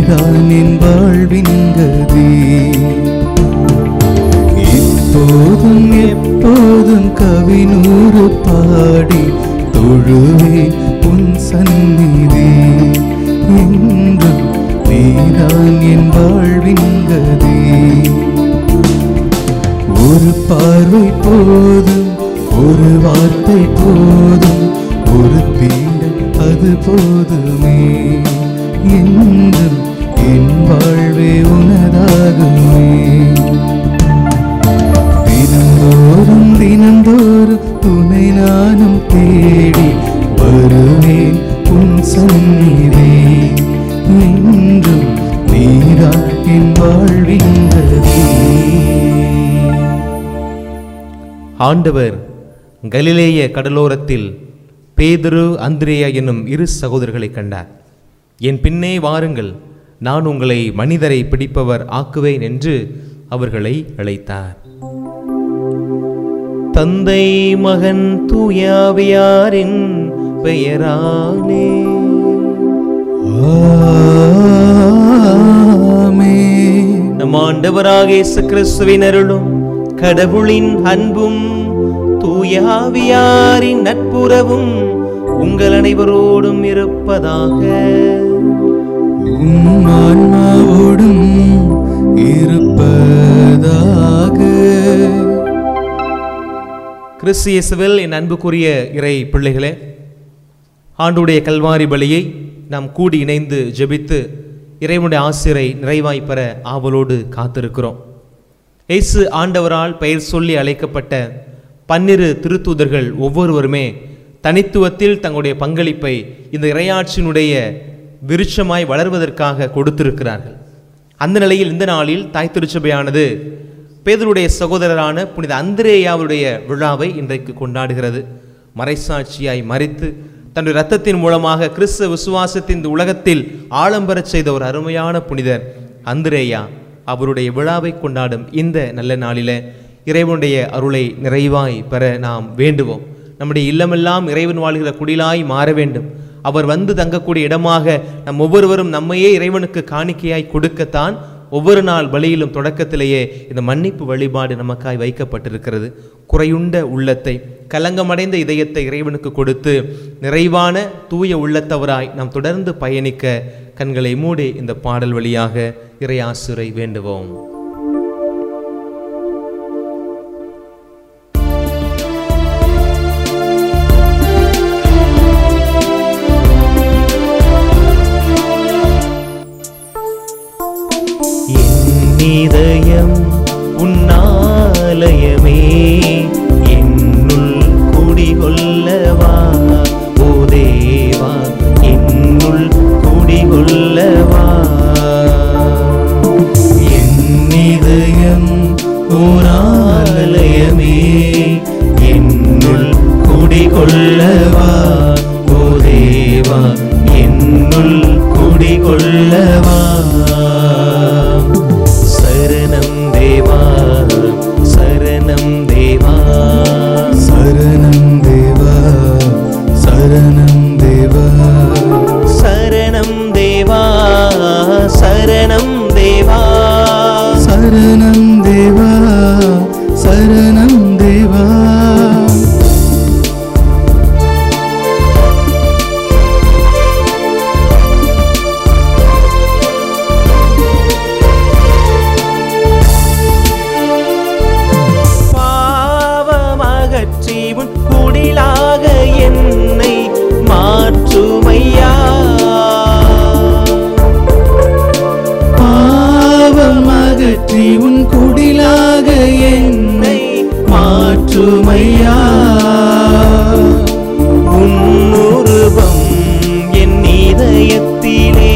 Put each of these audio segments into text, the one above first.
நீதான் என் வாழ்வின் கதி இப்போதும் எப்போதும் கவினூறு பாடி தொழுவே உன் சந்நிதி என்றும் நீதான் என் வாழ்வின் கதி ஒரு பார்வை போதும் ஒரு வார்த்தை போதும் ஒரு தீண்டல் அது போதுமே என்றும் என் வாழ்வே உனதாகுமே தினந்தோறும் தினந்தோறும் துணை நானும் தேடி வருவேன் உன் சந்நிதி என்றும் நீரா என் வாழ்வின் கதி ஆண்டவர் கலிலேய கடலோரத்தில் பேதுரு அந்திரேயா என்னும் இரு சகோதரர்களை கண்டார் என் பின்னே வாருங்கள் நான் உங்களை மனிதரை பிடிப்பவர் ஆக்குவேன் என்று அவர்களை அழைத்தார் தந்தை மகன் தூயாவியாரின் பெயராலே ஆமென். நம் ஆண்டவராக இயேசு கிறிஸ்துவின் அருளும் கடவுளின் அன்பும் தூயாவியாரின் நட்புறவும் உங்கள் அனைவரோடும் இருப்பதாக உம் ஆன்மாவோடும் இருப்பதாக கிறிஸ்து இயேசுவில் என் அன்புக்குரிய இறை பிள்ளைகளே ஆண்டுடைய கல்வாரி பலியை நாம் கூடி இணைந்து ஜெபித்து இறைவனுடைய ஆசிரை நிறைவாய் பெற ஆவலோடு காத்திருக்கிறோம் இயேசு ஆண்டவரால் பெயர் சொல்லி அழைக்கப்பட்ட பன்னிரு திருத்தூதர்கள் ஒவ்வொருவருமே தனித்துவத்தில் தங்களுடைய பங்களிப்பை இந்த இறையாட்சியினுடைய விருட்சமாய் வளர்வதற்காக கொடுத்திருக்கிறார்கள் அந்த நிலையில் இந்த நாளில் தாய் திருச்சபையானது பேதருடைய சகோதரரான புனித அந்திரேயாவுடைய விழாவை இன்றைக்கு கொண்டாடுகிறது மறைசாட்சியாய் மறித்து தன்னுடைய இரத்தத்தின் மூலமாக கிறிஸ்து விசுவாசத்தின் இந்த உலகத்தில் ஆழம்பெறச் செய்த ஒரு அருமையான புனிதர் அந்திரேயா அவருடைய விழாவை கொண்டாடும் இந்த நல்ல நாளில இறைவனுடைய அருளை நிறைவாய் பெற நாம் வேண்டுவோம் நம்முடைய இல்லமெல்லாம் இறைவன் வாழ்கிற குடிலாய் மாற வேண்டும் அவர் வந்து தங்கக்கூடிய இடமாக நம் ஒவ்வொருவரும் நம்மையே இறைவனுக்கு காணிக்கையாய் கொடுக்கத்தான் ஒவ்வொரு நாள் பலியிலும் தொடக்கத்திலேயே இந்த மன்னிப்பு வழிபாடு நமக்காய் வைக்கப்பட்டிருக்கிறது குறையுண்ட உள்ளத்தை கலங்கமடைந்த இதயத்தை இறைவனுக்கு கொடுத்து நிறைவான தூய உள்ளத்தவராய் நாம் தொடர்ந்து பயணிக்க கண்களை மூடி இந்த பாடல் வழியாக இறையாசுரை வேண்டுவோம் என் இதயம் உன்னாலயமே என்னுள் குடிகொள்ளவா ஓ தேவா என்னுள் குடிகொள்ளவா என் இதயம் ஓராலயமே என்னுள் குடிகொள்ளவா ஓ தேவா என்னுள் குடிகொள்ளவா சரணம் தேவா சரணம் தேவா சரணம் தேவா சரணம் தேவா சரணம் தேவா சரணம் தேவா சரணம் தேவா சரணம் தேவா பாவமகற்றி உன் குடிலாக என்னை மாற்றுமையா பாவம் அகற்றி உன் குடிலாக என்னை மாற்றுமையா உன்னுருவம் என் இதயத்திலே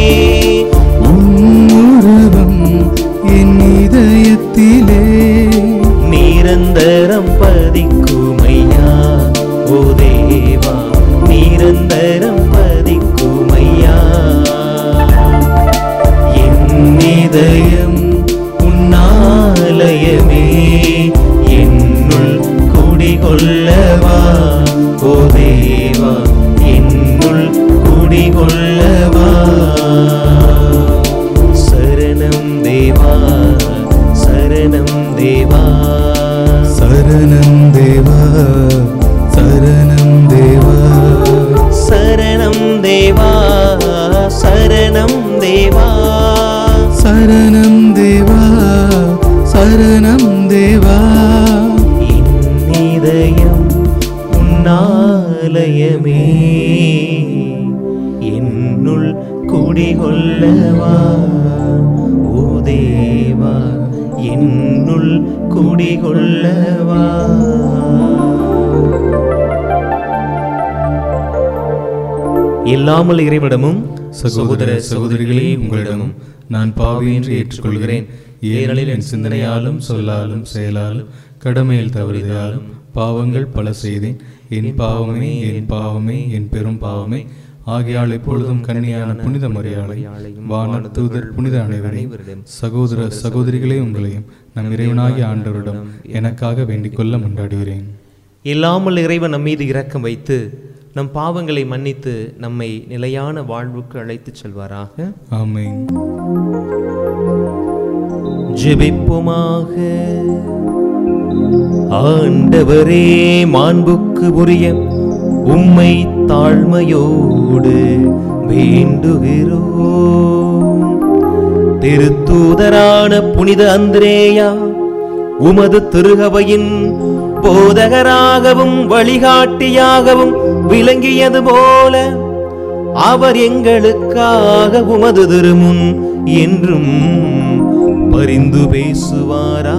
உன்னுருவம் என் இதயத்திலே நிரந்தரம் பதிக்குமையா ஓ தேவா நிரந்தரம் பதிக்குமையா என் இதயம் உன்னாலயமே என்னுள் குடிகொள்ளவா ஓ தேவா என்னுள் குடிகொள்ளவா தேவா சரணம் தேவா சரணம் தேவா சரணம் தேவா சரணம் தேவா சரணம் தேவா சரணம் தேவா என் இதயம் உன்னாலயமே என்னுள் குடிகொள்ளவா ஓ தேவா என்னுள் குடிகொள்ளவா இல்லாமல் இறைவிடமும் சகோதர சகோதரிகளே உங்களிடமும் நான் பாவி என்று ஏற்றுக்கொள்கிறேன் ஏனெனில் என் சிந்தனையாலும் சொல்லாலும் செயலாலும் கடமையில் தவறியதாலும் பாவங்கள் பல செய்தேன் என் பாவமே என் பாவமே என் பெரும் பாவமே ஆகையால் எப்பொழுதும் கன்னியான புனித மரியாதை வான தூதர் புனித அனைவரையும் சகோதர சகோதரிகளே உங்களையும் நம் இறைவனாகிய ஆண்டவரிடம் எனக்காக வேண்டிக் கொள்ள மன்றாடுகிறேன் இல்லாமல் இறைவன் நம் மீது இரக்கம் வைத்து நம் பாவங்களை மன்னித்து நம்மை நிலையான வாழ்வுக்கு அழைத்துச் செல்வாராக ஆமென் ஜெபிப்போமாக ஆண்டவரே மாண்புக்கு உரிய உம்மை தாழ்மையோடு வேண்டுகிறோம் திருத்தூதரான புனித அந்திரேயா உமது திருகவையின் போதகராகவும் வழிகாட்டியாகவும் விளங்கியது போல அவர் எங்களுக்காக உமது திருமுன் என்றும் பரிந்து பேசுவாராக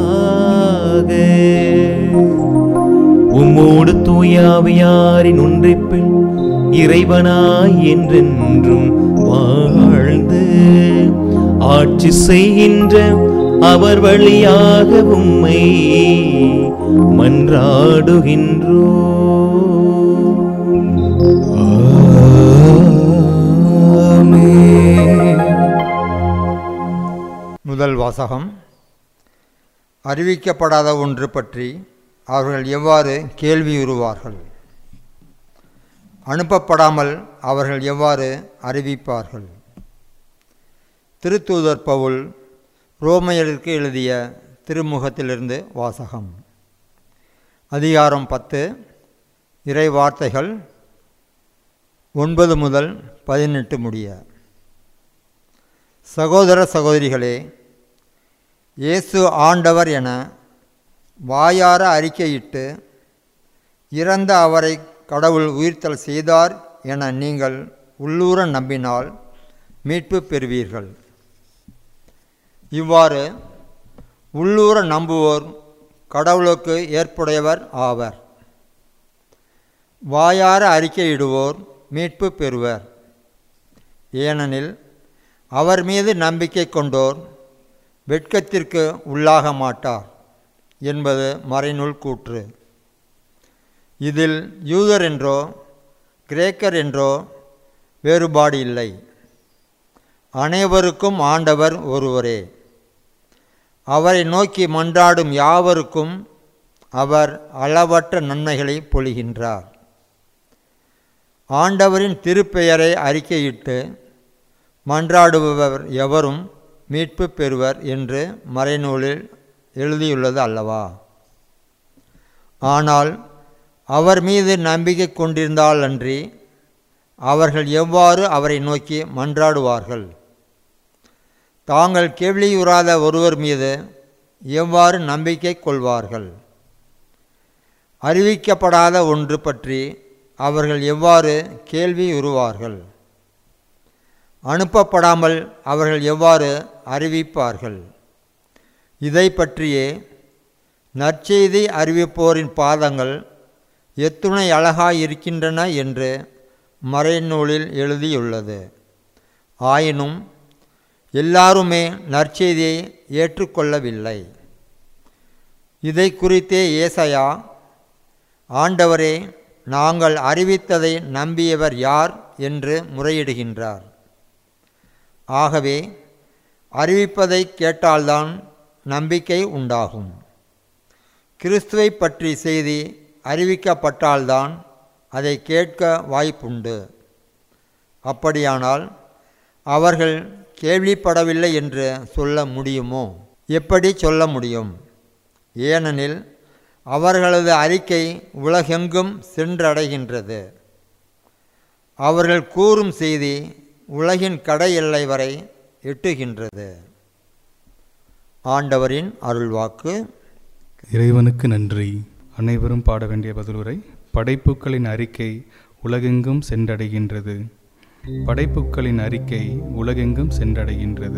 உம்மோடு தூயாவியாரின் ஒன்றிப்பில் இறைவனாய் என்றென்றும் வாழ்ந்து ஆட்சி செய்கின்ற அவர் வழியாக உம்மை மன்றாடுகின்றோம் ஆமென் முதல் வாசகம் அறிவிக்கப்படாத ஒன்று பற்றி அவர்கள் எவ்வாறு கேள்வியுறுவார்கள் அனுப்பப்படாமல் அவர்கள் எவ்வாறு அறிவிப்பார்கள் திருத்தூதர் பவுல் ரோமையருக்கு எழுதிய திருமுகத்திலிருந்து வாசகம் அதிகாரம் பத்து இறை வார்த்தைகள் ஒன்பது முதல் பதினெட்டு முடிய சகோதர சகோதரிகளே இயேசு ஆண்டவர் என வாயார அறிக்கையிட்டு இறந்த அவரை கடவுள் உயிர்த்தல் செய்தார் என நீங்கள் உள்ளூர நம்பினால் மீட்பு பெறுவீர்கள் இவ்வாறு உள்ளூர நம்புவோர் கடவுளுக்கு ஏற்புடையவர் ஆவர் வாயார அறிக்கையிடுவோர் மீட்பு பெறுவர் ஏனெனில் அவர் மீது நம்பிக்கை கொண்டோர் வெட்கத்திற்கு உள்ளாக மாட்டார் என்பது மறைநூல் கூற்று இதில் யூதர் என்றோ கிரேக்கர் என்றோ வேறுபாடு இல்லை அனைவருக்கும் ஆண்டவர் ஒருவரே அவரை நோக்கி மன்றாடும் யாவருக்கும் அவர் அளவற்ற நன்மைகளை பொழிகின்றார் ஆண்டவரின் திருப்பெயரை அறிக்கையிட்டு மன்றாடுபவர் எவரும் மீட்பு பெறுவர் என்று மறைநூலில் எழுதியுள்ளது அல்லவா ஆனால் அவர் மீது நம்பிக்கை கொண்டிருந்தால் அன்றி அவர்கள் எவ்வாறு அவரை நோக்கி மன்றாடுவார்கள் தாங்கள் கேள்வியுறாத ஒருவர் மீது எவ்வாறு நம்பிக்கை கொள்வார்கள் அறிவிக்கப்படாத ஒன்று பற்றி அவர்கள் எவ்வாறு கேள்வி உருவார்கள் அனுப்பப்படாமல் அவர்கள் எவ்வாறு அறிவிப்பார்கள் இதை பற்றியே நற்செய்தி அறிவிப்போரின் பாதங்கள் எத்துணை அழகாயிருக்கின்றன என்று மறைநூலில் எழுதியுள்ளது ஆயினும் எல்லாருமே நற்செய்தியை ஏற்றுக்கொள்ளவில்லை இதை குறித்தே ஏசையா ஆண்டவரே நாங்கள் அறிவித்ததை நம்பியவர் யார் என்று முறையிடுகின்றார் ஆகவே அறிவிப்பதை கேட்டால்தான் நம்பிக்கை உண்டாகும் கிறிஸ்துவை பற்றி செய்தி அறிவிக்கப்பட்டால்தான் அதை கேட்க வாய்ப்புண்டு அப்படியானால் அவர்கள் கேள்விப்படவில்லை என்று சொல்ல முடியுமோ எப்படி சொல்ல முடியும் ஏனெனில் அவர்களது அறிக்கை உலகெங்கும் சென்றடைகின்றது அவர்கள் கூறும் செய்தி உலகின் கடை எல்லை வரை எட்டுகின்றது ஆண்டவரின் அருள்வாக்கு இறைவனுக்கு நன்றி அனைவரும் பாட வேண்டிய பதிலுரை படைப்புக்களின் அறிக்கை உலகெங்கும் சென்றடைகின்றது படைப்புக்களின் அறிக்கை உலகெங்கும் சென்றடைகின்றது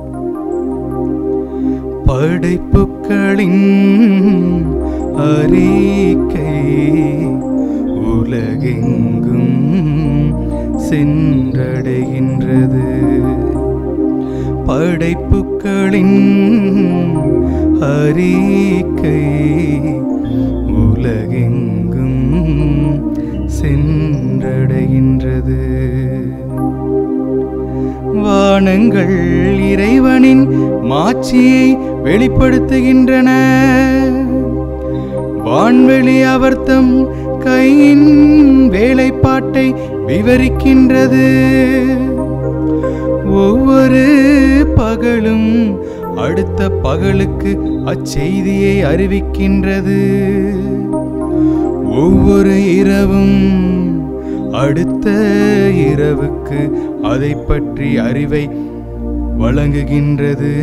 படைப்புக்களின் அறிக்கை உலகெங்கும் சென்றடைகின்றது படைப்புக்களின் அறிக்கை உலகெங்கும் சென்றடைகின்றது வானங்கள் இறைவனின் மாட்சியை வெளிப்படுத்துகின்றன வான்வெளி அவர்த்தம் கையின் வேலைப்பாட்டை விவரிக்கின்றது ஒவ்வொரு பகலும் அடுத்த பகலுக்கு அச்செய்தியை அறிவிக்கின்றது ஒவ்வொரு இரவும் அடுத்த இரவுக்கு அதை பற்றி அறிவை வழங்குகின்றது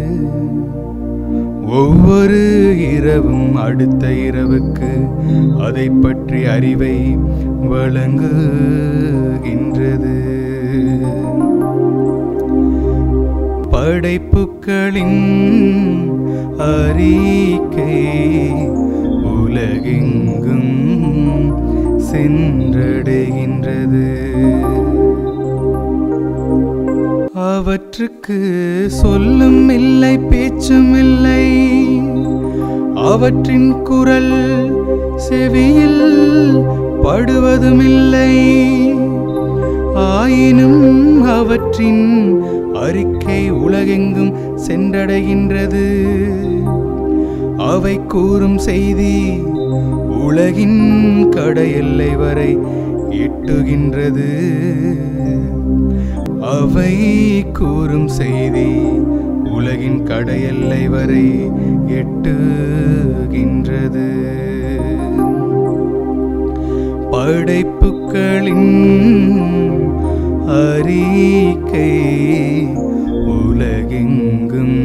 ஒவ்வொரு இரவும் அடுத்த இரவுக்கு அதை பற்றி அறிவை வழங்குகின்றது படைப்புக்களின் அறிக்கை உலகெங்கும் சென்றடைகின்றது அவற்றுக்கு சொல்லும் இல்லை பேச்சும் இல்லை அவற்றின் குரல் செவியில் படுவதுமில்லை ஆயினும் அவற்றின் அறிக்கை உலகெங்கும் சென்றடைகின்றது அவை கூறும் செய்தி உலகின் கடையெல்லை வரை எட்டுகின்றது அவை கூறும் செய்தி உலகின் கடையெல்லை வரை எட்டுகின்றது படைப்புக்களின் அறிக்கை உலகெங்கும்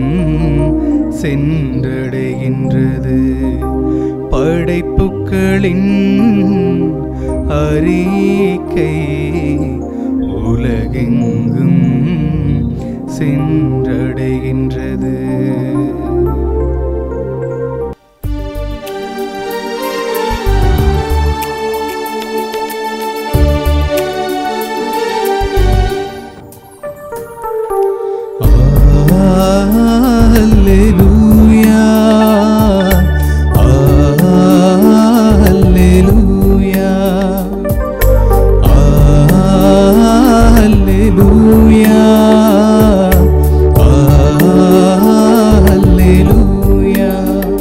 சென்றடைகின்றது படைப்புக்களின் அறிக்கை உலகெங்கும் சென்றடைகின்றது Alleluia. Alleluia. Alleluia. Alleluia.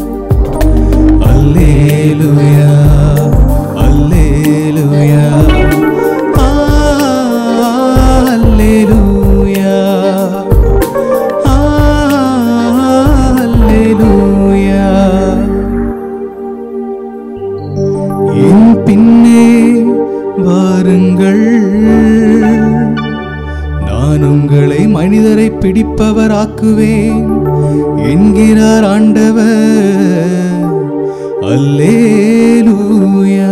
Alleluia. Alleluia. Alleluia. அல்லேலூயா என் பின்னே வாருங்கள் நான் உங்களை மனிதரை பிடிப்பவராக்குவேன் என்கிறார் ஆண்டவர் அல்லேலூயா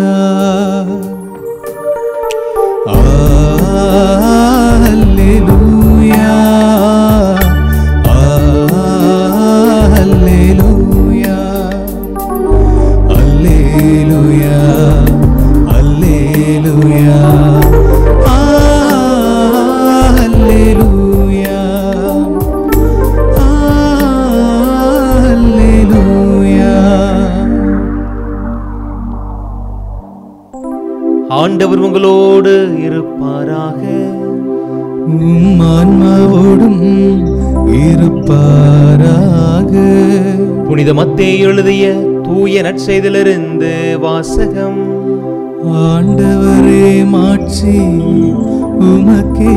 அல்லேலூயா அல்லேலூயா அல்லேலூயா அல்லேலூயா அல்லேலூயா அல்லேலூயா ஆண்டவர் உங்களோடு இருப்பாராக உம் ஆன்மாவோடும் இருப்பாராக புனித மத்தேயு எழுதிய தூய நற்செய்திலிருந்து வாசகம் ஆண்டவரே மாட்சி உமக்கே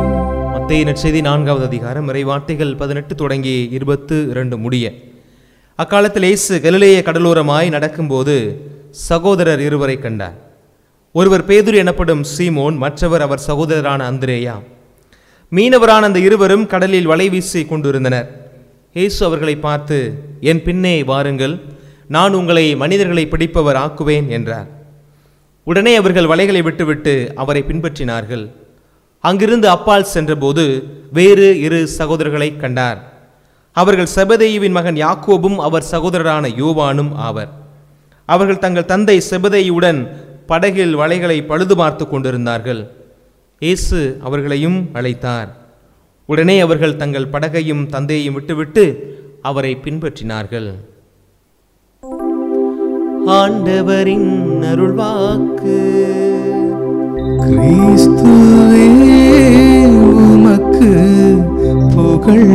மத்தேயு நற்செய்தி நான்காவது அதிகாரம் இறை வார்த்தைகள் பதினெட்டு தொடங்கி இருபத்து இரண்டு முடிய அக்காலத்தில் இயேசு கலிலேய கடலோரமாய் நடக்கும்போது சகோதரர் இருவரை கண்டார் ஒருவர் பேதுரு எனப்படும் சீமோன் மற்றவர் அவர் சகோதரரான அந்திரேயா மீனவரான அந்த இருவரும் கடலில் வலை வீசி கொண்டிருந்தனர் இயேசு அவர்களை பார்த்து என் பின்னே வாருங்கள் நான் உங்களை மனிதர்களை பிடிப்பவர் ஆக்குவேன் என்றார் உடனே அவர்கள் வலைகளை விட்டுவிட்டு அவரை பின்பற்றினார்கள் அங்கிருந்து அப்பால் சென்றபோது வேறு இரு சகோதரர்களை கண்டார் அவர்கள் செபதேயுவின் மகன் யாக்கோபும் அவர் சகோதரரான யோவானும் ஆவர் அவர்கள் தங்கள் தந்தை செபதேயுடன் படகில் வலைகளை பழுது பார்த்து கொண்டிருந்தார்கள் இயேசு அவர்களையும் அழைத்தார் உடனே அவர்கள் தங்கள் படகையும் தந்தையையும் விட்டுவிட்டு அவரை பின்பற்றினார்கள் ஆண்டவரின் அருள்வாக்கு கிறிஸ்துவே உமக்கு புகழ்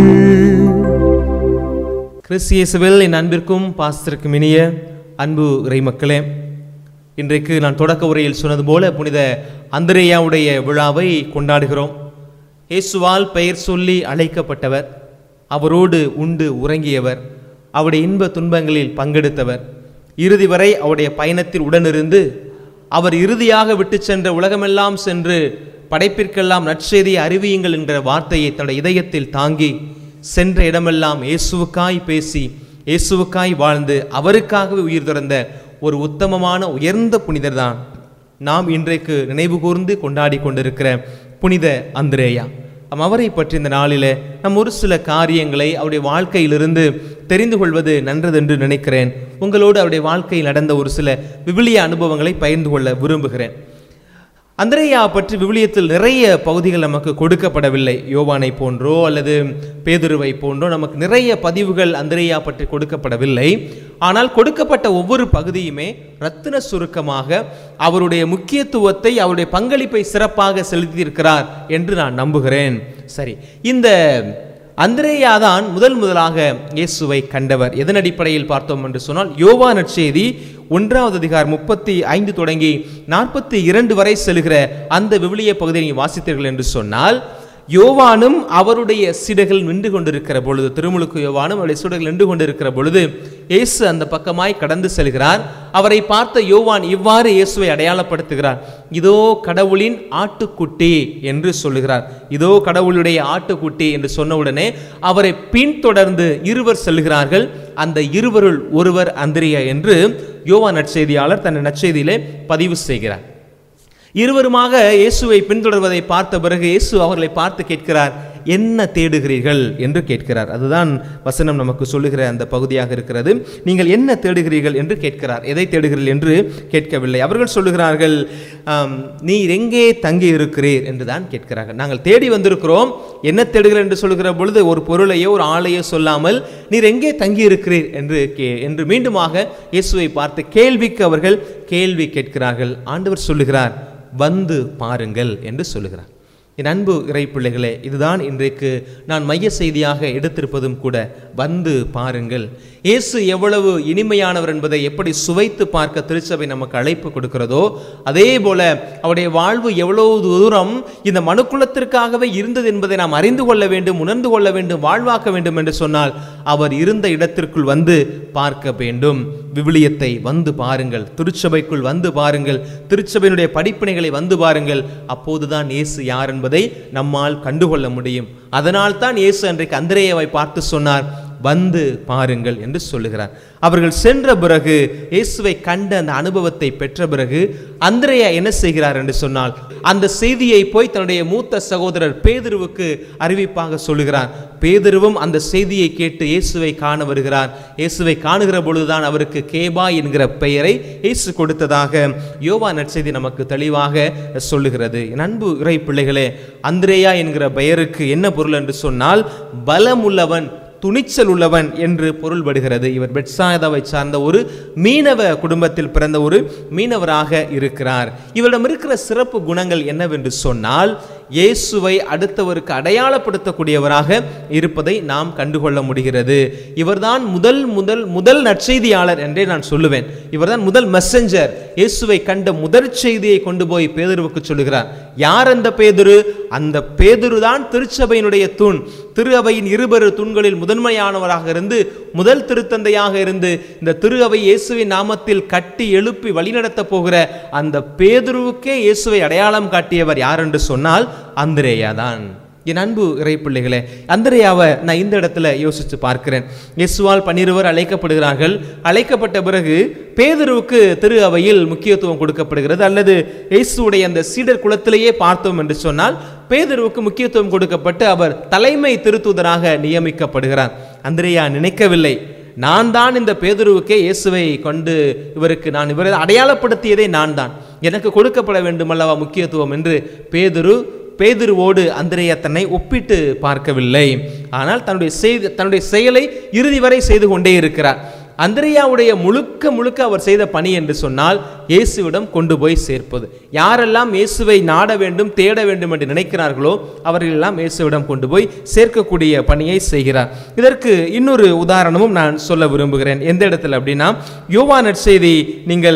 கிறிஸ்தியேசுவில் என் அன்பிற்கும் பாஸ்திற்கும் இனிய அன்பு இறைமக்களே இன்றைக்கு நான் தொடக்க உரையில் சொன்னது போல புனித அந்திரேயாவுடைய விழாவை கொண்டாடுகிறோம் இயேசுவால் பெயர் சொல்லி அழைக்கப்பட்டவர் அவரோடு உண்டு உறங்கியவர் அவருடைய இன்ப துன்பங்களில் பங்கெடுத்தவர் இறுதி வரை அவருடைய பயணத்தில் உடனிருந்து அவர் இறுதியாக விட்டு சென்ற உலகமெல்லாம் சென்று படைப்பிற்கெல்லாம் நற்செய்தியை அறிவியுங்கள் என்கிற வார்த்தையை தன்னுடைய இதயத்தில் தாங்கி சென்ற இடமெல்லாம் இயேசுவுக்காய் பேசி இயேசுவுக்காய் வாழ்ந்து அவருக்காகவே உயிர் துறந்த ஒரு உத்தமமான உயர்ந்த புனிதர்தான் நாம் இன்றைக்கு நினைவு கூர்ந்து கொண்டாடி கொண்டிருக்கிற புனித அந்திரேயா நம் அவரை பற்றி இந்த நாளில் நம் ஒரு சில காரியங்களை அவருடைய வாழ்க்கையிலிருந்து தெரிந்து கொள்வது நன்றதென்று நினைக்கிறேன் உங்களோடு அவருடைய வாழ்க்கையில் நடந்த ஒரு சில விவிலிய அனுபவங்களை பகிர்ந்து கொள்ள விரும்புகிறேன் அந்திரேயா பற்றி விவிலியத்தில் நிறைய பகுதிகள் நமக்கு கொடுக்கப்படவில்லை யோவானை போன்றோ அல்லது பேதுருவை போன்றோ நமக்கு நிறைய பதிவுகள் அந்திரேயா பற்றி கொடுக்கப்படவில்லை ஆனால் கொடுக்கப்பட்ட ஒவ்வொரு பகுதியுமே ரத்தின சுருக்கமாக அவருடைய முக்கியத்துவத்தை அவருடைய பங்களிப்பை சிறப்பாக செலுத்தியிருக்கிறார் என்று நான் நம்புகிறேன் சரி இந்த அந்திரேயா தான் முதல் முதலாக இயேசுவை கண்டவர் எதன் அடிப்படையில் பார்த்தோம் என்று சொன்னால் யோவா நற்செய்தி ஒன்றாவது அதிகாரம் முப்பத்தி ஐந்து தொடங்கி நாற்பத்தி இரண்டு வரை செல்கிற அந்த விவிலிய பகுதியை நீங்கள் வாசித்தீர்கள் என்று சொன்னால் யோவானும் அவருடைய சீடர்கள் நின்று கொண்டிருக்கிற பொழுது திருமுழுக்கு யோவானும் அவருடைய சீடர்கள் நின்று கொண்டிருக்கிற பொழுது இயேசு அந்த பக்கமாய் கடந்து செல்கிறார் அவரை பார்த்த யோவான் இவ்வாறு இயேசுவை அடையாளப்படுத்துகிறார் இதோ கடவுளின் ஆட்டுக்குட்டி என்று சொல்லுகிறார் இதோ கடவுளுடைய ஆட்டுக்குட்டி என்று சொன்னவுடனே அவரை பின்தொடர்ந்து இருவர் செல்கிறார்கள் அந்த இருவருள் ஒருவர் அந்திரியா என்று யோவா நற்செய்தியாளர் தன் நற்செய்தியிலே பதிவு செய்கிறார் இருவருமாக இயேசுவை பின்தொடர்வதை பார்த்த பிறகு இயேசு அவர்களை பார்த்து கேட்கிறார் என்ன தேடுகிறீர்கள் என்று கேட்கிறார் அதுதான் வசனம் நமக்கு சொல்லுகிற அந்த பகுதியாக இருக்கிறது நீங்கள் என்ன தேடுகிறீர்கள் என்று கேட்கிறார் எதை தேடுகிறீர்கள் என்று கேட்கவில்லை அவர்கள் சொல்லுகிறார்கள் "ஆம், நீர் எங்கே தங்கி இருக்கிறீர் என்று தான் கேட்கிறார்கள் நாங்கள் தேடி வந்திருக்கிறோம் என்ன தேடுகிறீர்கள் என்று சொல்லுகிற பொழுது ஒரு பொருளையோ ஒரு ஆளையோ சொல்லாமல் நீர் எங்கே தங்கி இருக்கிறீர் என்று கே என்று மீண்டுமாக இயேசுவை பார்த்து கேள்விக்கு அவர்கள் கேள்வி கேட்கிறார்கள் ஆண்டவர் சொல்லுகிறார் வந்து பாருங்கள் என்று சொல்லுகிறார் என் அன்பு இறை பிள்ளைகளே இதுதான் இன்றைக்கு நான் மைய செய்தியாக எடுத்திருப்பதும் கூட வந்து பாருங்கள் இயேசு எவ்வளவு இனிமையானவர் என்பதை எப்படி சுவைத்து பார்க்க திருச்சபை நமக்கு அழைப்பு கொடுக்கிறதோ அதே போல அவருடைய வாழ்வு எவ்வளவு தூரம் இந்த மனுக்குலத்திற்காகவே இருந்தது என்பதை நாம் அறிந்து கொள்ள வேண்டும் உணர்ந்து கொள்ள வேண்டும் வாழ்வாக்க வேண்டும் என்று சொன்னால் அவர் இருந்த இடத்திற்குள் வந்து பார்க்க வேண்டும் விவிலியத்தை வந்து பாருங்கள் திருச்சபைக்குள் வந்து பாருங்கள் திருச்சபையினுடைய படிப்பினைகளை வந்து பாருங்கள் அப்போதுதான் இயேசு யார் என்பதை நம்மால் கண்டுகொள்ள முடியும் அதனால் தான் இயேசு அன்றைக்கு அந்திரேயாவை பார்த்து சொன்னார் வந்து பாருங்கள் என்று சொல்லுகிறார் அவர்கள் சென்ற பிறகு இயேசுவை கண்ட அந்த அனுபவத்தை பெற்ற பிறகு அந்திரேயா என்ன செய்கிறார் என்று சொன்னால் அந்த செய்தியை போய் தன்னுடைய மூத்த சகோதரர் பேதுருவுக்கு அறிவிப்பாக சொல்லுகிறார் பேதுருவும் அந்த செய்தியை கேட்டு இயேசுவை காண வருகிறார் இயேசுவை காணுகிற பொழுதுதான் அவருக்கு கேபா என்கிற பெயரை இயேசு கொடுத்ததாக யோவா நற்செய்தி நமக்கு தெளிவாக சொல்லுகிறது என் அன்பு இறை பிள்ளைகளே அந்திரேயா என்கிற பெயருக்கு என்ன பொருள் என்று சொன்னால் பலமுள்ளவன் துணிச்சல் உள்ளவன் என்று பொருள்படுகிறது இவர் பெட்சாயதாவை சார்ந்த ஒரு மீனவ குடும்பத்தில் பிறந்த ஒரு மீனவராக இருக்கிறார் இவரிடம் இருக்கிற சிறப்பு குணங்கள் என்னவென்று சொன்னால் இயேசுவை அடுத்தவருக்கு அடையாளப்படுத்தக்கூடியவராக இருப்பதை நாம் கண்டுகொள்ள முடிகிறது இவர்தான் முதல் முதல் முதல் நற்செய்தியாளர் என்றே நான் சொல்லுவேன் இவர்தான் முதல் மெசஞ்சர் இயேசுவை கண்ட முதற் செய்தியை கொண்டு போய் பேதுருவுக்கு சொல்லுகிறார் யார் அந்த பேதுரு அந்த பேதுரு தான் திருச்சபையினுடைய தூண் திரு அவையின் இருபெரு தூண்களில் முதன்மையானவராக இருந்து முதல் திருத்தந்தையாக இருந்து இந்த திரு அவை இயேசுவின் நாமத்தில் கட்டி எழுப்பி வழிநடத்த போகிற அந்த பேதுருவுக்கே இயேசுவை அடையாளம் காட்டியவர் யார் என்று சொன்னால் அந்திரேயா தான் என் அன்பு இறை பிள்ளைகளே அந்திரையாவை நான் இந்த இடத்துல யோசித்து பார்க்கிறேன் இயேசுவால் பன்னிருவர் அழைக்கப்படுகிறார்கள் அழைக்கப்பட்ட பிறகு பேதுருவுக்கு திரு அவையில் முக்கியத்துவம் கொடுக்கப்படுகிறது அல்லது இயேசுடைய அந்த சீடர் குலத்திலேயே பார்த்தோம் என்று சொன்னால் பேதுருவுக்கு முக்கியத்துவம் கொடுக்கப்பட்டு அவர் தலைமை திருத்துதராக நியமிக்கப்படுகிறார் அந்திரையா நினைக்கவில்லை நான் தான் இந்த பேதுருவுக்கே இயேசுவை கொண்டு இவருக்கு நான் இவரை அடையாளப்படுத்தியதே நான் தான் எனக்கு கொடுக்கப்பட வேண்டுமல்லவா முக்கியத்துவம் என்று பேதுரு பேதுருவோடு அந்திரேயா தன்னை ஒப்பிட்டு பார்க்கவில்லை ஆனால் தன்னுடைய செய்தி தன்னுடைய செயலை இறுதி வரை செய்து கொண்டே இருக்கிறார் அந்திரையாவுடைய முழுக்க முழுக்க அவர் செய்த பணி என்று சொன்னால் இயேசுவிடம் கொண்டு போய் சேர்ப்பது யாரெல்லாம் இயேசுவை நாட வேண்டும் தேட வேண்டும் என்று நினைக்கிறார்களோ அவர்களெல்லாம் இயேசுவிடம் கொண்டு போய் சேர்க்கக்கூடிய பணியை செய்கிறார் இதற்கு இன்னொரு உதாரணமும் நான் சொல்ல விரும்புகிறேன் எந்த இடத்துல அப்படின்னா யோவான் நற்செய்தி நீங்கள்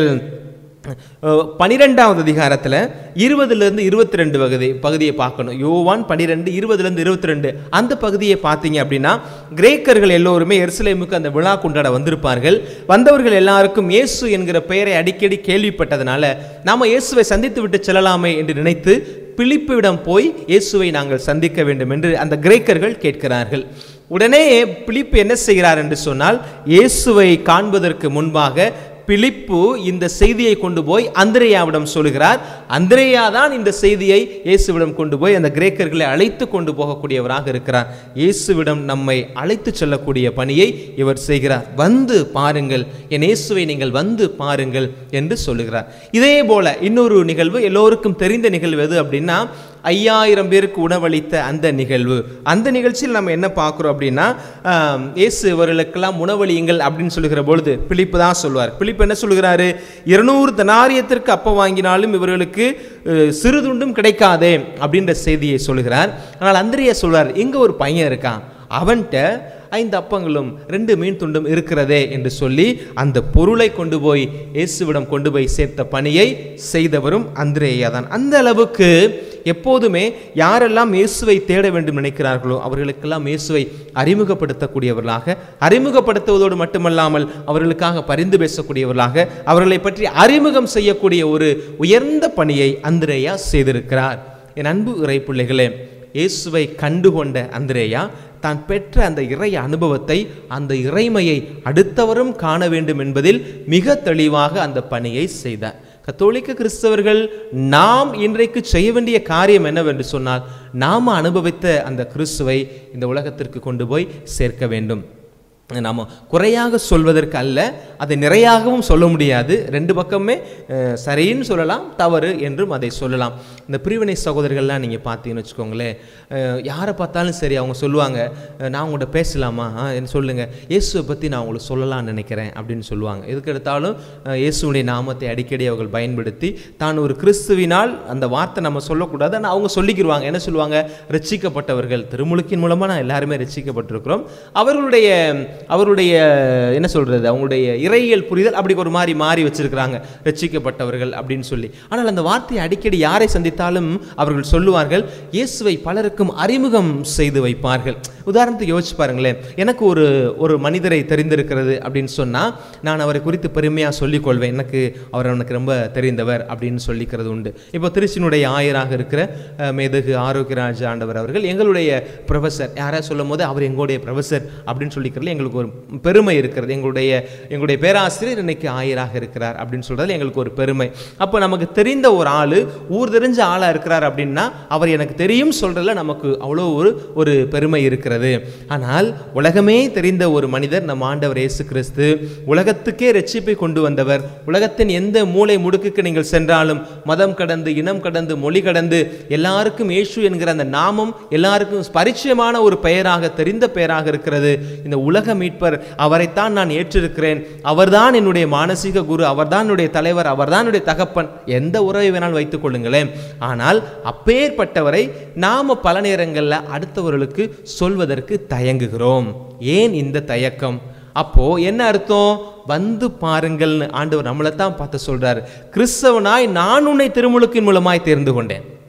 பனிரெண்டாவது அதிகாரத்தில் இருபதுலேருந்து இருபத்தி ரெண்டு பகுதி பகுதியை பார்க்கணும் யோவான் பனிரெண்டு இருபதுலேருந்து இருபத்தி ரெண்டு அந்த பகுதியை பார்த்தீங்க அப்படின்னா கிரேக்கர்கள் எல்லோருமே எருசலேமுக்கு அந்த விழா கொண்டாட வந்திருப்பார்கள் வந்தவர்கள் எல்லாருக்கும் இயேசு என்கிற பெயரை அடிக்கடி கேள்விப்பட்டதுனால நாம இயேசுவை சந்தித்து விட்டு செல்லலாமே என்று நினைத்து பிலிப்புவிடம் போய் இயேசுவை நாங்கள் சந்திக்க வேண்டும் என்று அந்த கிரேக்கர்கள் கேட்கிறார்கள் உடனே பிலிப்பு என்ன செய்கிறார் என்று சொன்னால் இயேசுவை காண்பதற்கு முன்பாக பிலிப்பு இந்த செய்தியை கொண்டு போய் அந்திரேயாவிடம் சொல்கிறார் அந்திரேயா தான் இந்த செய்தியை இயேசுவிடம் கொண்டு போய் அந்த கிரேக்கர்களை அழைத்து கொண்டு போகக்கூடியவராக இருக்கிறார் இயேசுவிடம் நம்மை அழைத்து செல்லக்கூடிய பணியை இவர் செய்கிறார் வந்து பாருங்கள் என் இயேசுவை நீங்கள் வந்து பாருங்கள் என்று சொல்லுகிறார் இதே போல இன்னொரு நிகழ்வு எல்லோருக்கும் தெரிந்த நிகழ்வு எது அப்படின்னா ஐயாயிரம் பேருக்கு உணவளித்த அந்த நிகழ்வு அந்த நிகழ்ச்சியில் நம்ம என்ன பார்க்குறோம் அப்படின்னா ஆம், இயேசு இவர்களுக்கெல்லாம் உணவளியுங்கள் அப்படின்னு சொல்லுகிற பொழுது பிலிப்பு தான் சொல்லுவார் பிலிப்பு என்ன சொல்லுகிறாரு இருநூறு தனாரியத்திற்கு அப்ப வாங்கினாலும் இவர்களுக்கு அஹ், சிறுதுண்டும் கிடைக்காதே அப்படின்ற செய்தியை சொல்லுகிறார் ஆனால் அந்திரியா சொல்றார் இங்க ஒரு பையன் இருக்கான் அவன்கிட்ட ஐந்து அப்பங்களும் ரெண்டு மீன் துண்டும் இருக்கிறதே என்று சொல்லி அந்த பொருளை கொண்டு போய் இயேசுவிடம் கொண்டு போய் சேர்த்த பணியை செய்தவரும் அந்திரேயா தான் அந்த அளவுக்கு எப்போதுமே யாரெல்லாம் இயேசுவை தேட வேண்டும் நினைக்கிறார்களோ அவர்களுக்கெல்லாம் இயேசுவை அறிமுகப்படுத்தக்கூடியவர்களாக அறிமுகப்படுத்துவதோடு மட்டுமல்லாமல் அவர்களுக்காக பரிந்து பேசக்கூடியவர்களாக அவர்களை பற்றி அறிமுகம் செய்யக்கூடிய ஒரு உயர்ந்த பணியை அந்திரேயா செய்திருக்கிறார் என் அன்பு இறை பிள்ளைகளே இயேசுவை கண்டுகொண்ட அந்திரேயா தான் பெற்ற அந்த இறை அனுபவத்தை அந்த இறைமையை அடுத்தவரும் காண வேண்டும் என்பதில் மிக தெளிவாக அந்த பணியை செய்தார் கத்தோலிக்க கிறிஸ்தவர்கள் நாம் இன்றைக்கு செய்ய வேண்டிய காரியம் என்னவென்று சொன்னால் நாம் அனுபவித்த அந்த கிறிஸ்துவை இந்த உலகத்திற்கு கொண்டு போய் சேர்க்க வேண்டும் நாம் குறையாக சொல்வதற்கு அல்ல அதை நிறையாகவும் சொல்ல முடியாது ரெண்டு பக்கமே அஹ், சரின்னு சொல்லலாம் தவறு என்றும் அதை சொல்லலாம் இந்த பிரிவினை சகோதரர்கள்லாம் நீங்கள் பார்த்தீங்கன்னு வச்சுக்கோங்களேன் அஹ், யாரை பார்த்தாலும் சரி அவங்க சொல்லுவாங்க அஹ், நான் உங்கள்கிட்ட பேசலாமா ஆ, என்ன சொல்லுங்கள் இயேசுவை பற்றி நான் உங்களுக்கு சொல்லலாம்னு நினைக்கிறேன் அப்படின்னு சொல்லுவாங்க எதுக்கு எடுத்தாலும் அஹ், இயேசுவுடைய நாமத்தை அடிக்கடி அவர்கள் பயன்படுத்தி தான் ஒரு கிறிஸ்துவினால் அந்த வார்த்தை நம்ம சொல்லக்கூடாது ஆனால் அவங்க சொல்லிக்கிருவாங்க என்ன சொல்லுவாங்க ரட்சிக்கப்பட்டவர்கள் திருமுழுக்கின் மூலமாக நான் எல்லாருமே ரட்சிக்கப்பட்டிருக்கிறோம் அவர்களுடைய அவருடைய என்ன சொல்றது அவங்களுடைய இறையியல் புரிதல் அப்படி ஒரு மாதிரி மாறி வச்சிருக்கிறாங்க ரட்சிக்கப்பட்டவர்கள் அப்படின்னு சொல்லி ஆனால் அந்த வார்த்தையை அடிக்கடி யாரை சந்தித்தாலும் அவர்கள் சொல்லுவார்கள் இயேசுவை பலருக்கும் அறிமுகம் செய்து வைப்பார்கள் உதாரணத்துக்கு யோசிச்சு பாருங்களேன் எனக்கு ஒரு ஒரு மனிதரை தெரிந்திருக்கிறது அப்படின்னு சொன்னால் நான் அவரை குறித்து பெருமையாக சொல்லிக்கொள்வேன் எனக்கு அவர் எனக்கு ரொம்ப தெரிந்தவர் அப்படின்னு சொல்லிக்கிறது உண்டு இப்போ திருச்சியினுடைய ஆயராக இருக்கிற அஹ், மேதகு ஆரோக்கியராஜ் ஆண்டவர் அவர்கள் எங்களுடைய ப்ரொஃபஸர் யாராவது சொல்லும் போது அவர் எங்களுடைய ப்ரொஃபஸர் அப்படின்னு சொல்லிக்கிறதுல எங்களுக்கு ஒரு பெருமை இருக்கிறது எங்களுடைய எங்களுடைய பேராசிரியர் இன்னைக்கு ஆயராக இருக்கிறார் அப்படின்னு சொல்றதுல எங்களுக்கு ஒரு பெருமை அப்போ நமக்கு தெரிந்த ஒரு ஆள் ஊர் தெரிஞ்ச ஆளாக இருக்கிறார் அப்படின்னா அவர் எனக்கு தெரியும் சொல்றதுல நமக்கு அவ்வளோ ஒரு ஒரு பெருமை இருக்கிறது ஆனால் உலகமே தெரிந்த ஒரு மனிதர் நம் ஆண்டவர் இயேசு கிறிஸ்து உலகத்துக்கே ரட்சிப்பை கொண்டு வந்தவர் உலகத்தின் எந்த மூலை முடுக்குக்கு நீங்கள் சென்றாலும் மதம் கடந்து இனம் கடந்து மொழி கடந்து எல்லாருக்கும் இயேசு என்கிற அந்த நாமம் எல்லாருக்கும் பரிச்சயமான ஒரு பெயராக தெரிந்த பெயராக இருக்கிறது இந்த உலக மீட்பர் அவரைத்தான் நான் ஏற்றிருக்கிறேன் அவர்தான் என்னுடைய மானசீக குரு அவர்தான் என்னுடைய தலைவர் அவர்தான் என்னுடைய தகப்பன் எந்த உறவை வேணாலும் வைத்துக் கொள்ளுங்களேன் ஆனால் அப்பேற்பட்டவரை நாம பல நேரங்களில் அடுத்தவர்களுக்கு சொல்வதற்கு தயங்குகிறோம் ஏன் இந்த தயக்கம் அப்போ என்ன அர்த்தம் வந்து பாருங்கள்னு ஆண்டவர் நம்மளை தான் பார்த்து சொல்றாரு கிறிஸ்தவனாய் நான் உன்னை திருமுழுக்கின் மூலமாய் தேர்ந்து கொண்டேன்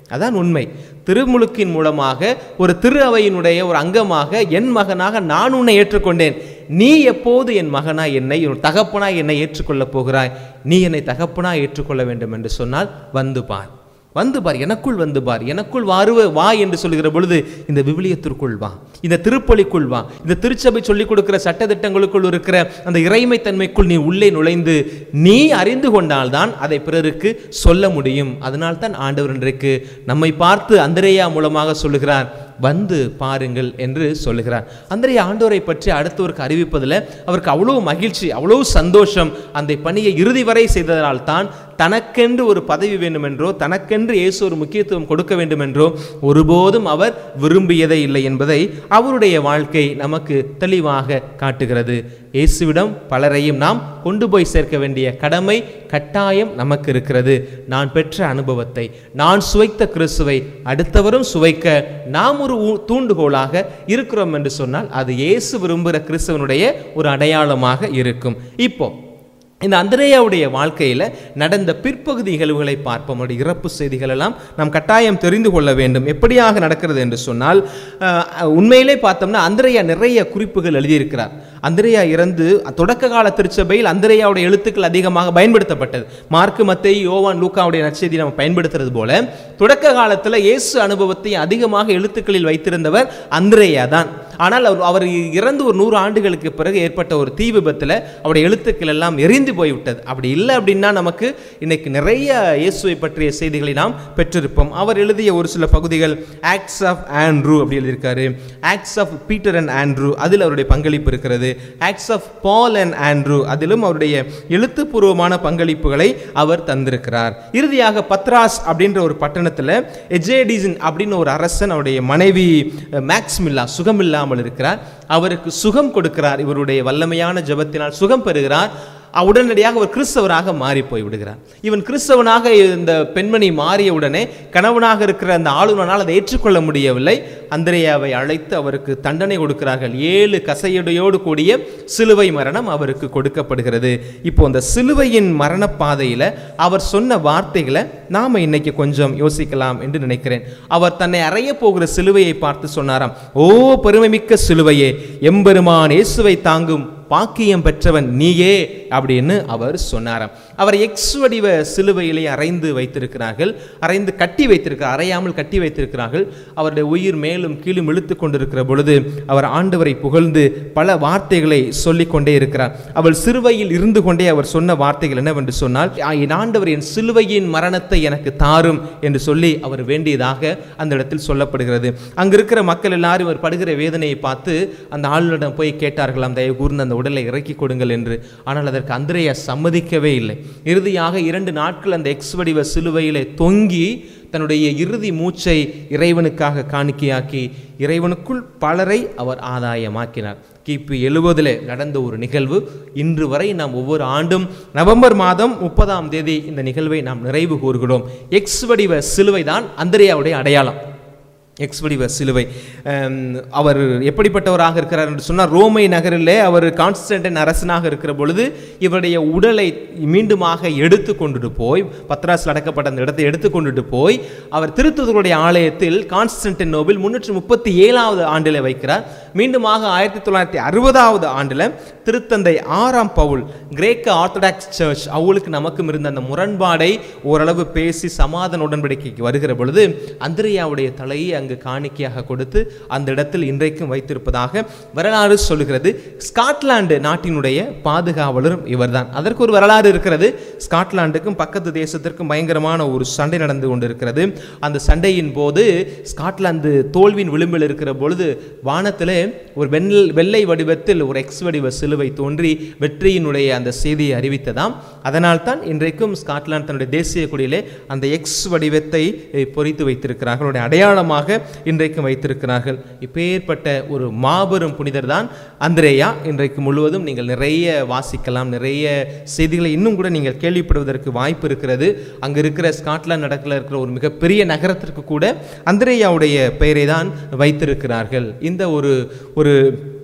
அதான் உண்மை திருமுழுக்கின் மூலமாக ஒரு திரு அவையினுடைய ஒரு அங்கமாக என் மகனாக நான் உன்னை ஏற்றுக்கொண்டேன் நீ எப்போது என் மகனாய் என்னை ஒரு தகப்பனாய் என்னை ஏற்றுக்கொள்ளப் போகிறாய் நீ என்னை தகப்பனாய் ஏற்றுக்கொள்ள வேண்டும் என்று சொன்னால் வந்து பார் வந்து பார் எனக்குள் வந்து பார் எனக்குள் வாருவ வா என்று சொல்லுகிற பொழுது இந்த விவிலியத்திற்குள் வா இந்த திருப்பலிக்குள் வா இந்த திருச்சபை சொல்லிக் கொடுக்கிற சட்டதிட்டங்களுக்குள் இருக்கிற அந்த இறைமை தன்மைக்குள் நீ உள்ளே நுழைந்து நீ அறிந்து கொண்டால்தான் அதை பிறருக்கு சொல்ல முடியும் அதனால்தான் ஆண்டவர் இன்றைக்கு நம்மை பார்த்து அந்திரேயா மூலமாக சொல்லுகிறார் வந்து பாருங்கள் என்று சொல்லுகிறார் அந்திரைய ஆண்டவரை பற்றி அடுத்தவருக்கு அறிவிப்பதில் அவருக்கு அவ்வளோ மகிழ்ச்சி அவ்வளோ சந்தோஷம் அந்த பணியை இறுதி வரை செய்ததால் தான் தனக்கென்று ஒரு பதவி வேண்டுமென்றோ தனக்கென்று இயேசு ஒரு முக்கியத்துவம் கொடுக்க வேண்டுமென்றோ ஒருபோதும் அவர் விரும்பியதே இல்லை என்பதை அவருடைய வாழ்க்கை நமக்கு தெளிவாக காட்டுகிறது இயேசுவிடம் பலரையும் நாம் கொண்டு போய் சேர்க்க வேண்டிய கடமை கட்டாயம் நமக்கு இருக்கிறது நான் பெற்ற அனுபவத்தை நான் சுவைத்த கிறிஸ்துவை அடுத்தவரும் சுவைக்க நாம் ஒரு ஊ- தூண்டுகோலாக இருக்கிறோம் என்று சொன்னால் அது இயேசு விரும்புகிற கிறிஸ்துவனுடைய ஒரு அடையாளமாக இருக்கும் இப்போ இந்த அந்திரேயாவுடைய வாழ்க்கையில் நடந்த பிற்பகுதி நிகழ்வுகளை பார்ப்போம் அவருடைய இறப்பு செய்திகள் எல்லாம் நாம் கட்டாயம் தெரிந்து கொள்ள வேண்டும் எப்படியாக நடக்கிறது என்று சொன்னால் அஹ், உண்மையிலே பார்த்தோம்னா அந்திரேயா நிறைய குறிப்புகள் எழுதியிருக்கிறார் அந்திரேயா இறந்து தொடக்க கால திருச்சபையில் அந்திரேயாவுடைய எழுத்துக்கள் அதிகமாக பயன்படுத்தப்பட்டது மார்க்கு மத்தேயு யோவான் லூக்காவுடைய நற்செய்தி நம்ம பயன்படுத்துறது போல தொடக்க காலத்தில் இயேசு அனுபவத்தை அதிகமாக எழுத்துக்களில் வைத்திருந்தவர் அந்திரேயா தான் ஆனால் அவர் அவர் இறந்து ஒரு நூறு ஆண்டுகளுக்கு பிறகு ஏற்பட்ட ஒரு தீ விபத்தில் அவருடைய எழுத்துக்கள் எல்லாம் எரிந்து போய்விட்டது அப்படி இல்லை அப்படின்னா நமக்கு இன்னைக்கு நிறைய இயேசுவை பற்றிய செய்திகளை நாம் பெற்றிருப்போம் அவர் எழுதிய ஒரு சில பகுதிகள் ஆக்ட்ஸ் ஆஃப் ஆண்ட்ரூ அப்படி எழுதியிருக்காரு Acts of Peter and Andrew அதில் அவருடைய பங்களிப்பு இருக்கிறது Acts of Paul and Andrew அதிலும் அவருடைய எழுத்துப்பூர்வமான பங்களிப்புகளை அவர் தந்திருக்கிறார் இறுதியாக பத்ராஸ் அப்படின்ற ஒரு பட்டணத்தில் எஜேடிசன் அப்படின்னு ஒரு அரசன் அவருடைய மனைவி அஹ், மேக்ஸ்மில்லா சுகமில்லாமல் இருக்கிறார் அவருக்கு சுகம் கொடுக்கிறார் இவருடைய வல்லமையான ஜெபத்தினால் சுகம் பெறுகிறார் அஹ், உடனடியாக ஒரு கிறிஸ்தவராக மாறி போய் விடுகிறார் இவன் கிறிஸ்தவனாக இந்த பெண்மணி மாறிய உடனே கணவனாக இருக்கிற அந்த ஆளுநனால் அதை ஏற்றுக்கொள்ள முடியவில்லை அந்திரேயாவை அழைத்து அவருக்கு தண்டனை கொடுக்கிறார்கள் ஏழு கசையடையோடு கூடிய சிலுவை மரணம் அவருக்கு கொடுக்கப்படுகிறது இப்போ அந்த சிலுவையின் மரண பாதையில அவர் சொன்ன வார்த்தைகளை நாம இன்னைக்கு கொஞ்சம் யோசிக்கலாம் என்று நினைக்கிறேன் அவர் தன்னை அறைய போகிற சிலுவையை பார்த்து சொன்னாராம் ஓ பெருமைமிக்க சிலுவையே எம்பெருமான் இயேசுவை தாங்கும் பாக்கியம் பெற்றவன் நீயே அப்படின்னு அவர் சொன்னாராம் அவர் எக்ஸ் வடிவ சிலுவையிலே அறைந்து வைத்திருக்கிறார்கள் அறைந்து கட்டி வைத்திருக்கிறார் அறையாமல் கட்டி வைத்திருக்கிறார்கள் அவருடைய உயிர் மேலும் கீழும் இழுத்து கொண்டிருக்கிற பொழுது அவர் ஆண்டவரை புகழ்ந்து பல வார்த்தைகளை சொல்லிக் கொண்டே இருக்கிறார் அவள் சிலுவையில் இருந்து கொண்டே அவர் சொன்ன வார்த்தைகள் என்னவென்று சொன்னால் "ஆ, என் ஆண்டவர் என் சிலுவையின் மரணத்தை எனக்கு தாரும் என்று சொல்லி அவர் வேண்டியதாக அந்த இடத்தில் சொல்லப்படுகிறது அங்க இருக்கிற மக்கள் எல்லாரும் இவர் படுகிற வேதனையை பார்த்து அந்த ஆளுநரிடம் போய் கேட்டார்களாம் தயவு கூர்ந்து அந்த உடலை இறக்கி கொடுங்கள் என்று ஆனால் அதற்கு அந்திரையா சம்மதிக்கவே இல்லை இறுதியாக இரண்டு நாட்கள் அந்த எக்ஸ் வடிவ சிலுவையிலே தொங்கி தன்னுடைய இறுதி மூச்சை இறைவனுக்காக காணிக்கையாக்கி இறைவனுக்குள் பலரை அவர் ஆதாயமாக்கினார் கிபி எழுபதில் நடந்த ஒரு நிகழ்வு இன்று வரை நாம் ஒவ்வொரு ஆண்டும் நவம்பர் மாதம் முப்பதாம் தேதி இந்த நிகழ்வை நாம் நிறைவு கூறுகிறோம் எக்ஸ் வடிவ சிலுவை தான் அந்திரையாவுடைய அடையாளம் எக்ஸ் வடிவ சிலுவை அம், அவர் எப்படிப்பட்டவராக இருக்கிறார் என்று சொன்னால் ரோமை நகரிலே அவர் கான்ஸ்டன்டைன் அரசனாக இருக்கிற பொழுது இவருடைய உடலை மீண்டுமாக எடுத்து கொண்டுட்டு போய் பத்ராஸில் அடக்கப்பட்ட அந்த இடத்தை எடுத்து கொண்டுட்டு போய் அவர் திருத்துதருடைய ஆலயத்தில் கான்ஸ்டன்டைன் நோபில் முன்னூற்றி முப்பத்தி ஏழாவது ஆண்டில் வைக்கிறார் மீண்டுமாக ஆயிரத்தி தொள்ளாயிரத்தி அறுபதாவது ஆண்டில் திருத்தந்தை ஆறாம் பவுல் கிரேக்க ஆர்த்தடாக்ஸ் சர்ச் அவளுக்கு நமக்கும் இருந்த அந்த முரண்பாடை ஓரளவு பேசி சமாதான உடன்படிக்கைக்கு வருகிற பொழுது அந்திரியாவுடைய தலையை அங்கு காணிக்கையாக கொடுத்து அந்த இடத்தில் இன்றைக்கும் வைத்திருப்பதாக வரலாறு சொல்லுகிறது ஸ்காட்லாந்து நாட்டினுடைய பாதுகாவலரும் இவர்தான் அதற்கு ஒரு வரலாறு இருக்கிறது ஸ்காட்லாந்துக்கும் பக்கத்து தேசத்திற்கும் பயங்கரமான ஒரு சண்டை நடந்து கொண்டிருக்கிறது அந்த சண்டையின் போது ஸ்காட்லாந்து தோல்வியின் விளிம்பில் இருக்கிற பொழுது வானத்திலே ஒரு வெள்ளை வெள்ளை வடிவத்தில் ஒரு எக்ஸ் வடிவ சிலுவை தோன்றி வெற்றியினுடைய அந்த செய்தியை அறிவித்ததாம் அதனால் தான் இன்றைக்கும் ஸ்காட்லாந்து தன்னுடைய தேசிய கொடியிலே அந்த எக்ஸ் வடிவத்தை eh, பொறித்து வைத்திருக்கிறார்கள் அவருடைய அடையாளமாக இன்றைக்கும் வைத்திருக்கிறார்கள் இப்பேற்பட்ட ஒரு மாபெரும் புனிதர் தான் அந்திரேயா இன்றைக்கு முழுவதும் நீங்கள் நிறைய வாசிக்கலாம் நிறைய செய்திகளை இன்னும் கூட நீங்கள் கேள்விப்படுவதற்கு வாய்ப்பு இருக்கிறது அங்கே இருக்கிற ஸ்காட்லாந்து நடக்கில் இருக்கிற ஒரு மிகப்பெரிய நகரத்திற்கு கூட அந்திரேயாவுடைய பெயரை தான் வைத்திருக்கிறார்கள் இந்த ஒரு ஒரு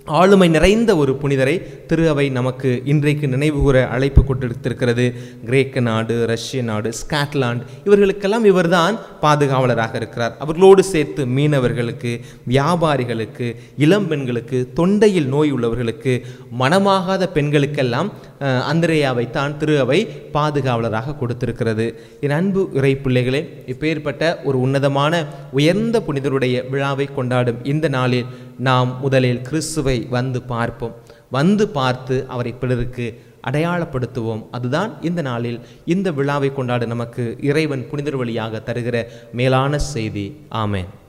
ஆளுமை நிறைந்த ஒரு புனிதரை திரு அவை நமக்கு இன்றைக்கு நினைவுகூர அழைப்பு கொடுத்திருக்கிறது கிரேக்க நாடு ரஷ்ய நாடு ஸ்காட்லாந்து இவர்களுக்கெல்லாம் இவர்தான் பாதுகாவலராக இருக்கிறார் அவர்களோடு சேர்த்து மீனவர்களுக்கு வியாபாரிகளுக்கு இளம் பெண்களுக்கு தொண்டையில் நோய் உள்ளவர்களுக்கு மனமாகாத பெண்களுக்கெல்லாம் அஹ், அந்திரேயாவைத்தான் திரு அவை பாதுகாவலராக கொடுத்திருக்கிறது என் அன்பு இறை பிள்ளைகளே இப்பேற்பட்ட ஒரு உன்னதமான உயர்ந்த புனிதருடைய விழாவை கொண்டாடும் இந்த நாளில் நாம் முதலில் கிறிஸ்துவை வந்து பார்ப்போம் வந்து பார்த்து அவரை பிறருக்கு அடையாளப்படுத்துவோம் அதுதான் இந்த நாளில் இந்த விழாவை கொண்டாட நமக்கு இறைவன் புனிதர் வழியாக தருகிற மேலான செய்தி ஆமென்